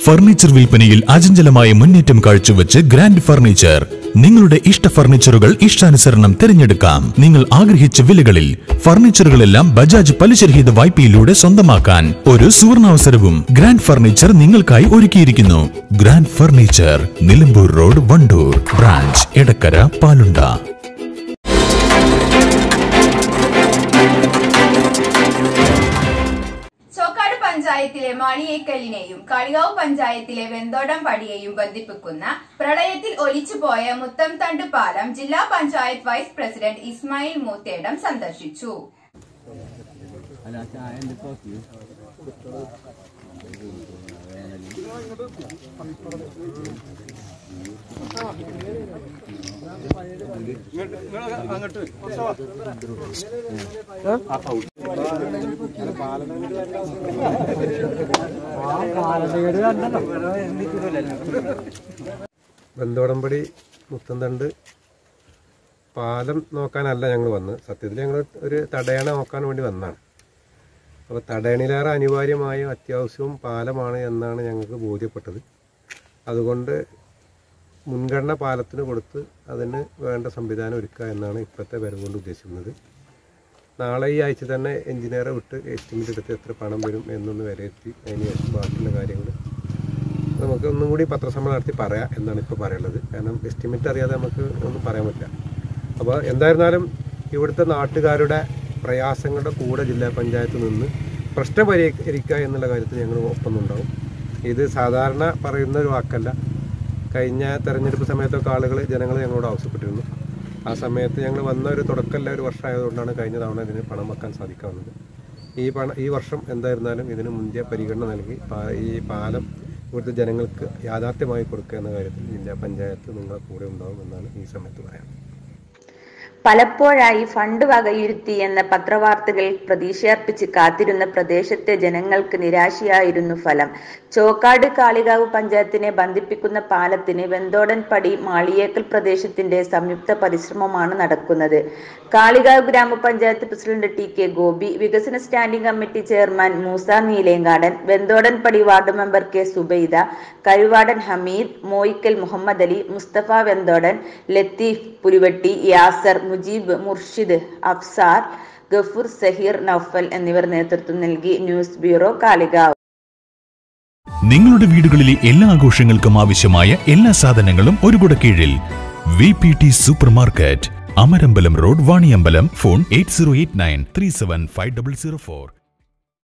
furniture വിൽപ്പനയിൽ അചഞ്ചലമായ മുന്നേറ്റം കാഴ്ചവെച്ച് ഗ്രാൻഡ് ഫർണിച്ചർ നിങ്ങളുടെ ഇഷ്ട ഫർണിച്ചറുകൾ ഇഷ്ടാനുസരണം തിരഞ്ഞെടുക്കാം നിങ്ങൾ ആഗ്രഹിച്ച വിലകളിൽ ഫർണിച്ചറുകളെല്ലാം ബജാജ് പലിശരഹിത വായ്പയിലൂടെ സ്വന്തമാക്കാൻ ഒരു സുവർണാവസരവും ഗ്രാൻഡ് ഫർണിച്ചർ നിങ്ങൾക്കായി ഒരുക്കിയിരിക്കുന്നു grand furniture Nilambur road Wandoor branch Edakkara Palunda Chokkad പഞ്ചായത്തിലെ മാളിയേക്കലിനെയും കാളികാവ് പഞ്ചായത്തിലെ വെന്തോടം പടിയെയും ബന്ധിപ്പിക്കുന്ന പ്രളയത്തിൽ ഒലിച്ചുപോയ മുത്തംതണ്ട് പാലം ജില്ലാ പഞ്ചായത്ത് വൈസ് പ്രസിഡന്റ് ഇസ്മായിൽ മൂത്തേടം സന്ദർശിച്ചു ബന്ധോടമ്പടി മുത്തന്തണ്ട് പാലം നോക്കാനല്ല ഞങ്ങൾ വന്നത് സത്യത്തിൽ ഞങ്ങൾ ഒരു തടയണ നോക്കാൻ വേണ്ടി വന്നതാണ് അപ്പോൾ തടയണിലേറെ അനിവാര്യമായും അത്യാവശ്യവും പാലമാണ് എന്നാണ് ഞങ്ങൾക്ക് ബോധ്യപ്പെട്ടത് അതുകൊണ്ട് മുൻഗണന പാലത്തിന് കൊടുത്ത് അതിന് വേണ്ട സംവിധാനം ഒരുക്കുക എന്നാണ് ഇപ്പോഴത്തെ വരവ് കൊണ്ട് ഉദ്ദേശിക്കുന്നത് നാളെ ഈ ആഴ്ച തന്നെ എഞ്ചിനീയറെ വിട്ട് എസ്റ്റിമേറ്റ് എടുത്ത് എത്ര പണം വരും എന്നൊന്ന് വിലയിരുത്തി അതിന് ശേഷം ബാക്കിയുള്ള കാര്യങ്ങൾ നമുക്ക് ഒന്നും കൂടി പത്രസമ്മേളനം നടത്തി പറയാം എന്നാണ് ഇപ്പോൾ പറയുള്ളത് കാരണം എസ്റ്റിമേറ്റ് അറിയാതെ നമുക്ക് ഒന്നും പറയാൻ പറ്റില്ല അപ്പോൾ എന്തായിരുന്നാലും ഇവിടുത്തെ നാട്ടുകാരുടെ പ്രയാസങ്ങളുടെ കൂടെ ജില്ലാ പഞ്ചായത്ത് നിന്ന് പ്രശ്നം പരിഹരിക്കുക എന്നുള്ള കാര്യത്തിൽ ഞങ്ങൾ ഒപ്പം ഉണ്ടാവും ഇത് സാധാരണ പറയുന്ന ഒരു വാക്കല്ല കഴിഞ്ഞ തെരഞ്ഞെടുപ്പ് സമയത്തൊക്കെ ആളുകൾ ജനങ്ങൾ ഞങ്ങളോട് ആവശ്യപ്പെട്ടിരുന്നു ആ സമയത്ത് ഞങ്ങൾ വന്ന ഒരു തുടക്കമല്ല ഒരു വർഷമായതുകൊണ്ടാണ് കഴിഞ്ഞ തവണ ഇതിന് പണം വെക്കാൻ സാധിക്കാവുന്നത് ഈ പണ ഈ വർഷം എന്തായിരുന്നാലും ഇതിന് മുന്തിയ പരിഗണന നൽകി പാ- ഈ പാലം ഇവിടുത്തെ ജനങ്ങൾക്ക് യാഥാർത്ഥ്യമായി കൊടുക്കുക എന്ന കാര്യത്തിൽ ജില്ലാ പഞ്ചായത്ത് നിങ്ങളെ കൂടെ ഉണ്ടാവും എന്നാണ് ഈ സമയത്ത് പറയാം പലപ്പോഴായി ഫണ്ട് വകയിരുത്തി എന്ന പത്രവാർത്തകൾ പ്രതീക്ഷയർപ്പിച്ച് കാത്തിരുന്ന പ്രദേശത്തെ ജനങ്ങൾക്ക് നിരാശയായിരുന്നു ഫലം ചോക്കാട് കാളികാവ് പഞ്ചായത്തിനെ ബന്ധിപ്പിക്കുന്ന പാലത്തിന് വെന്തോടൻ പടി മാളിയേക്കൽ പ്രദേശത്തിന്റെ സംയുക്ത പരിശ്രമമാണ് നടക്കുന്നത് കാളികാവ് ഗ്രാമപഞ്ചായത്ത് പ്രസിഡന്റ് ടി കെ ഗോപി വികസന standing committee chairman Moosa Neelenkadan Venthodan Padi ward member K Subaida Karuvadan Hameed Moyikkal Muhammad Ali Musthafa Venthodan Latheef Pulivetti Yasar Mujeeb Murshid Afsar Gafoor Saheer Noufal എന്നിവർ നേതൃത്വം നൽകി ന്യൂസ് ബ്യൂറോ കാളികാവ് നിങ്ങളുടെ വീടുകളിലെ എല്ലാ ആഘോഷങ്ങൾക്കും ആവശ്യമായ എല്ലാ സാധനങ്ങളും ഒരു കുട കീഴിൽ V P T super market Amarambalam road Vaniyambalam phone eight zero eight nine three seven five double zero four